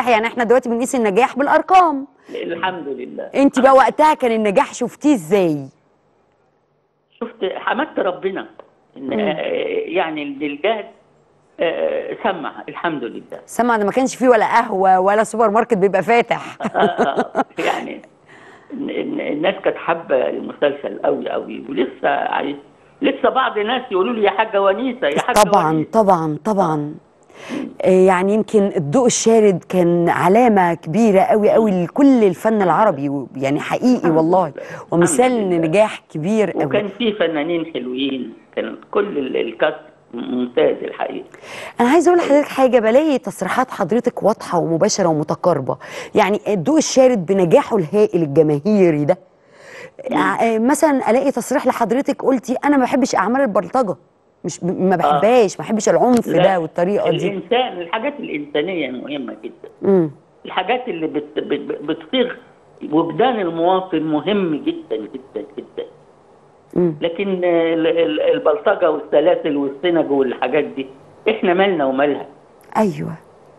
النجاح يعني احنا دلوقتي بنقيس النجاح بالارقام الحمد لله انت بقى وقتها كان النجاح شفتيه ازاي شفت حمدت ربنا ان آه، يعني الجهد آه، سمع الحمد لله سمع ده ما كانش فيه ولا قهوه ولا سوبر ماركت بيبقى فاتح آه، يعني إن- إن الناس كانت حابه المسلسل قوي قوي ولسه عايز لسه بعض الناس يقولوا لي يا حاجه ونيسه يا حاجه طبعا ونيسة. طبعا طبعا آه، يعني يمكن الضوء الشارد كان علامة كبيرة قوي قوي لكل الفن العربي و- يعني حقيقي والله ومثال لله. نجاح كبير قوي وكان في فنانين حلوين كان كل ال- الكاست ممتاز الحقيقه انا عايزه اقول لحضرتك حاجه بلاقي تصريحات حضرتك واضحه ومباشره ومتقاربه يعني الضوء الشارد بنجاحه الهائل الجماهيري ده آه، مثلا الاقي تصريح لحضرتك قلتي انا ما بحبش اعمال البلطجه مش ما بحبهاش ما بحبش العنف لا، ده والطريقه دي الانسان الحاجات الانسانيه مهمه جدا امم الحاجات اللي بت بت بتصيغ وجدان المواطن مهم جدا جدا جدا مم. لكن ال- ال- البلطجه والسلاسل والسنج والحاجات دي احنا مالنا ومالها ايوه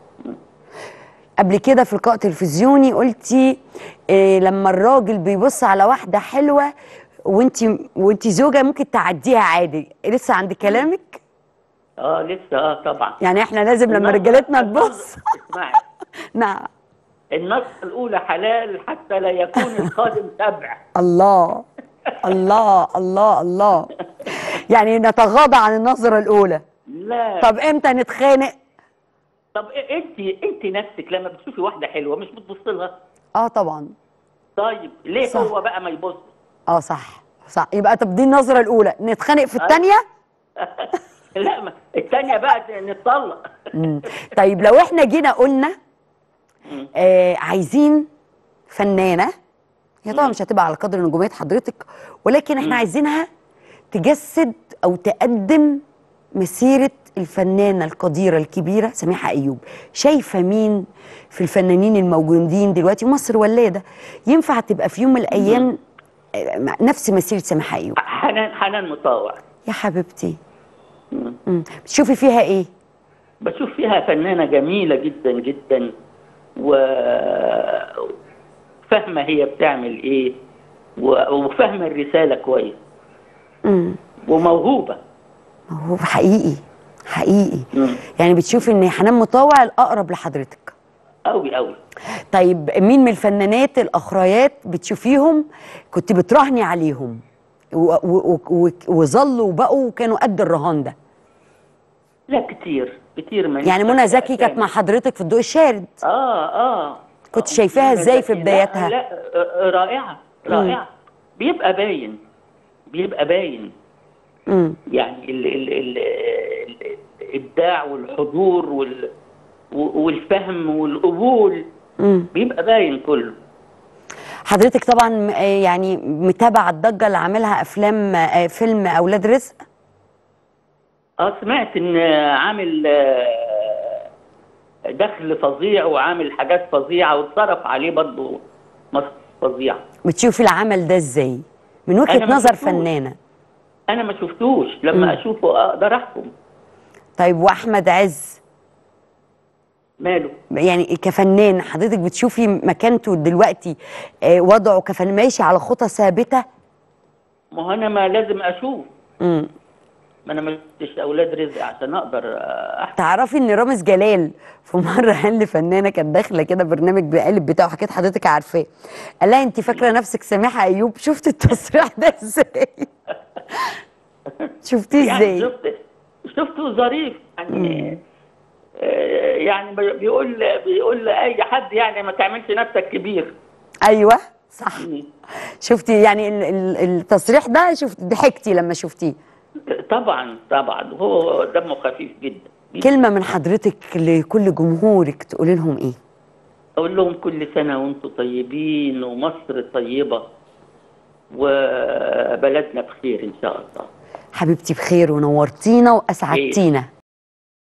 قبل كده في لقاء تلفزيوني قلتي إيه لما الراجل بيبص على واحده حلوه وانت وانت زوجه ممكن تعديها عادي لسه عند كلامك اه لسه اه طبعا يعني احنا لازم لما النظرة- رجالتنا النظرة- تبص اسمعي نعم النص الاولى حلال حتى لا يكون الخادم تبع الله الله الله الله يعني نتغاضى عن النظره الاولى لا طب امتى نتخانق طب انت انت نفسك لما بتشوفي واحده حلوه مش بتبص لها اه طبعا طيب ليه صح. هو بقى ما يبص اه صح صح يبقى طب دي النظره الاولى نتخانق في الثانيه لا ما الثانيه بقى نتطلق مم. طيب لو احنا جينا قلنا مم. آه عايزين فنانه هي طبعا مش هتبقى على قدر نجوميه حضرتك ولكن احنا مم. عايزينها تجسد او تقدم مسيره الفنانه القديره الكبيره سميحه ايوب شايفه مين في الفنانين الموجودين دلوقتي مصر ولاده ينفع تبقى في يوم من الايام آه، نفس مسيره سميحه ايوب حنان حنان مطاوع يا حبيبتي مم. مم. بتشوفي فيها ايه بشوف فيها فنانه جميله جدا جدا و فاهمه هي بتعمل ايه و- وفاهمه الرساله كويس مم. وموهوبه هو حقيقي حقيقي مم. يعني بتشوفي ان حنان مطاوع الاقرب لحضرتك قوي قوي طيب مين من الفنانات الاخريات بتشوفيهم كنت بتراهني عليهم و- و- و- وظلوا وبقوا وكانوا قد الرهان ده لا كتير كتير من يعني منى زكي كانت مع حضرتك في الضوء الشارد اه اه كنت شايفاها منى إزاي في زكي. بداياتها؟ لا, لا آه، رائعه رائعه بيبقى باين بيبقى باين امم يعني ال ال ال ال الابداع والحضور وال والفهم والقبول امم بيبقى باين كله حضرتك طبعا م- آه يعني متابعه الضجه اللي عاملها افلام آه، فيلم اولاد رزق اه سمعت ان عامل آه، دخل فظيع وعامل حاجات فظيعه واتصرف عليه برضه مصر فظيعه بتشوفي العمل ده ازاي من أنا وجهه ما نظر شفتوش. فنانه انا ما شفتوش لما مم. اشوفه اقدر احكم طيب واحمد عز ماله يعني كفنان حضرتك بتشوفي مكانته دلوقتي آه، وضعه كفنان ماشي على خطى ثابته ما هو انا ما لازم اشوف امم ما انا ما شفتش اولاد رزق عشان اقدر آه، احكم تعرفي ان رامز جلال في مره قال لفنانه كانت داخله كده برنامج بقالب بتاعه حكيت حضرتك عارفاه قال لها انت فاكره نفسك سميحه ايوب شفت التصريح ده ازاي شفتيه يعني ازاي شفت شفته ظريف يعني آه، يعني بي- بيقول بيقول لاي حد يعني ما تعملش نفسك كبير ايوه صح مم. شفتي يعني ال- ال- التصريح ده شفت ضحكتي لما شفتيه طبعا طبعا هو دمه خفيف جدا كلمه من حضرتك لكل جمهورك تقولي لهم ايه اقول لهم كل سنه وانتم طيبين ومصر طيبه وبلدنا بخير ان شاء الله حبيبتي بخير ونورتينا واسعدتينا